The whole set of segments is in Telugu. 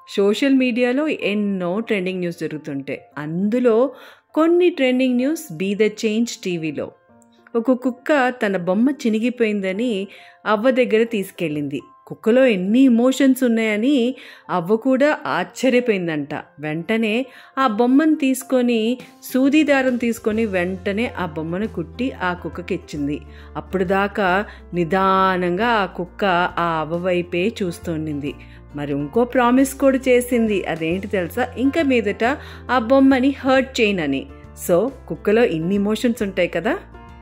సోషల్ మీడియాలో ఎన్నో ట్రెండింగ్ న్యూస్ జరుగుతుంటాయి అందులో కొన్ని trending news be the change TV ఒక కుక్క తన బొమ్మ చినిగిపోయిందని అవ్వ దగ్గర తీసుకెళ్ళింది కుక్కలో ఎన్ని ఇమోషన్స్ ఉన్నాయని అవ్వ కూడా ఆశ్చర్యపోయిందంట వెంటనే ఆ బొమ్మను తీసుకొని సూది దారం తీసుకొని వెంటనే ఆ బొమ్మను కుట్టి ఆ కుక్కకి ఇచ్చింది అప్పుడు దాకా నిదానంగా ఆ కుక్క ఆ అవ్వ వైపే చూస్తుండింది మరి ఇంకో ప్రామిస్ కూడా చేసింది అదేంటి తెలుసా ఇంకా మీదట ఆ బొమ్మని హర్ట్ చేయనని సో కుక్కలో ఇన్ని ఇమోషన్స్ ఉంటాయి కదా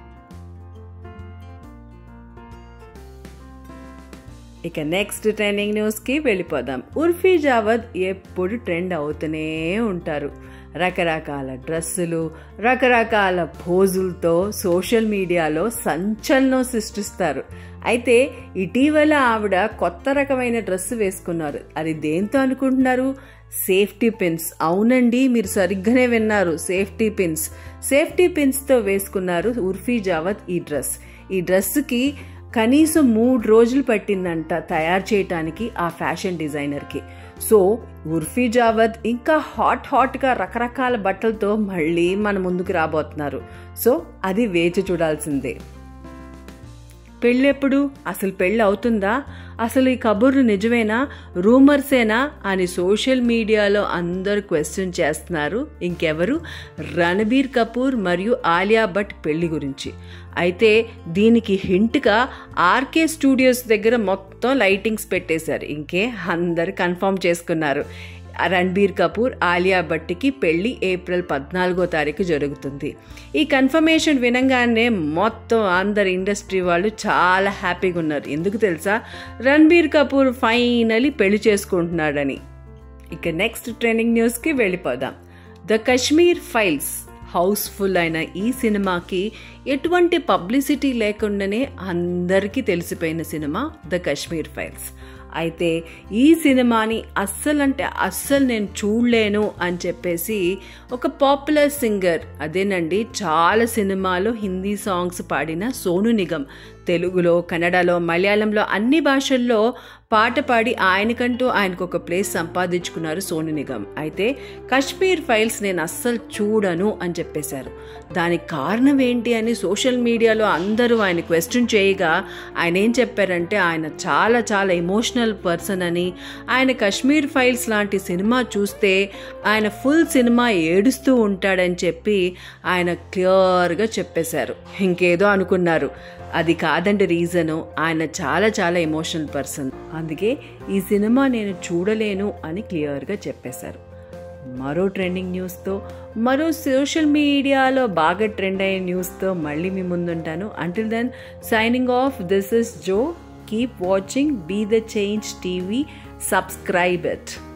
ఇక నెక్స్ట్ ట్రెండింగ్ న్యూస్కి వెళ్ళిపోదాం ఉర్ఫీ జావద్ ఎప్పుడు ట్రెండ్ అవుతూనే ఉంటారు రకరకాల డ్రెస్సులు రకరకాల పోజులతో సోషల్ మీడియాలో సంచలనం సృష్టిస్తారు అయితే ఇటీవల ఆవిడ కొత్త రకమైన డ్రెస్ వేసుకున్నారు అది దేంతో అనుకుంటున్నారు సేఫ్టీ పిన్స్ అవునండి మీరు సరిగ్గానే విన్నారు సేఫ్టీ పిన్స్ సేఫ్టీ పిన్స్తో వేసుకున్నారు ఉర్ఫీ జావద్ ఈ డ్రెస్ ఈ డ్రెస్కి కనీసం మూడు రోజులు పట్టిందంట తయారు చేయటానికి ఆ ఫ్యాషన్ డిజైనర్కి సో ఉర్ఫీ జావద్ ఇంకా హాట్ హాట్గా రకరకాల బట్టలతో మళ్ళీ మన ముందుకు రాబోతున్నారు సో అది వేచి చూడాల్సిందే పెళ్ళెప్పుడు అసలు పెళ్ళి అవుతుందా అసలు ఈ కబుర్లు నిజమేనా రూమర్సేనా అని సోషల్ మీడియాలో అందరూ క్వశ్చన్ చేస్తున్నారు ఇంకెవరు రణబీర్ కపూర్ మరియు ఆలియా భట్ పెళ్లి గురించి అయితే దీనికి హింట్గా ఆర్కే స్టూడియోస్ దగ్గర మొత్తం లైటింగ్స్ పెట్టేశారు ఇంకే అందరు కన్ఫర్మ్ చేసుకున్నారు రణబీర్ కపూర్ ఆలియా భట్కి పెళ్లి ఏప్రిల్ పద్నాలుగో తారీఖు జరుగుతుంది ఈ కన్ఫర్మేషన్ వినంగానే మొత్తం అందరు ఇండస్ట్రీ వాళ్ళు చాలా హ్యాపీగా ఉన్నారు ఎందుకు తెలుసా రణబీర్ కపూర్ ఫైనలీ పెళ్లి చేసుకుంటున్నాడని ఇక నెక్స్ట్ ట్రెండింగ్ న్యూస్కి వెళ్ళిపోదాం ద కశ్మీర్ ఫైల్స్ హౌస్ఫుల్ అయిన ఈ సినిమాకి ఎటువంటి పబ్లిసిటీ లేకుండానే అందరికీ తెలిసిపోయిన సినిమా ద కశ్మీర్ ఫైల్స్ అయితే ఈ సినిమాని అస్సలు అంటే అస్సలు నేను చూడలేను అని చెప్పేసి ఒక పాపులర్ సింగర్ అదేనండి చాలా సినిమాలో హిందీ సాంగ్స్ పాడిన సోను నిగమ్ తెలుగులో కన్నడలో మలయాళంలో అన్ని భాషల్లో పాట పాడి ఆయనకంటూ ఆయనకు ఒక ప్లేస్ సంపాదించుకున్నారు సోను నిగమ్ అయితే కశ్మీర్ ఫైల్స్ నేను అస్సలు చూడను అని చెప్పేశారు దానికి కారణం ఏంటి అని సోషల్ మీడియాలో అందరూ ఆయన క్వశ్చన్ చేయగా ఆయన ఏం చెప్పారంటే ఆయన చాలా చాలా ఎమోషనల్ పర్సన్ అని ఆయన కశ్మీర్ ఫైల్స్ లాంటి సినిమా చూస్తే ఆయన ఫుల్ సినిమా ఏడుస్తూ ఉంటాడని చెప్పి ఆయన క్లియర్గా చెప్పేశారు ఇంకేదో అనుకున్నారు అది కాదండి రీజను ఆయన చాలా చాలా ఎమోషనల్ పర్సన్ అందుకే ఈ సినిమా నేను చూడలేను అని క్లియర్గా చెప్పేశారు మరో ట్రెండింగ్ న్యూస్తో మరో సోషల్ మీడియాలో బాగా ట్రెండ్ అయ్యే న్యూస్తో మళ్ళీ మీ ముందుంటాను until then signing off this is Jo keep watching be the change TV subscribe it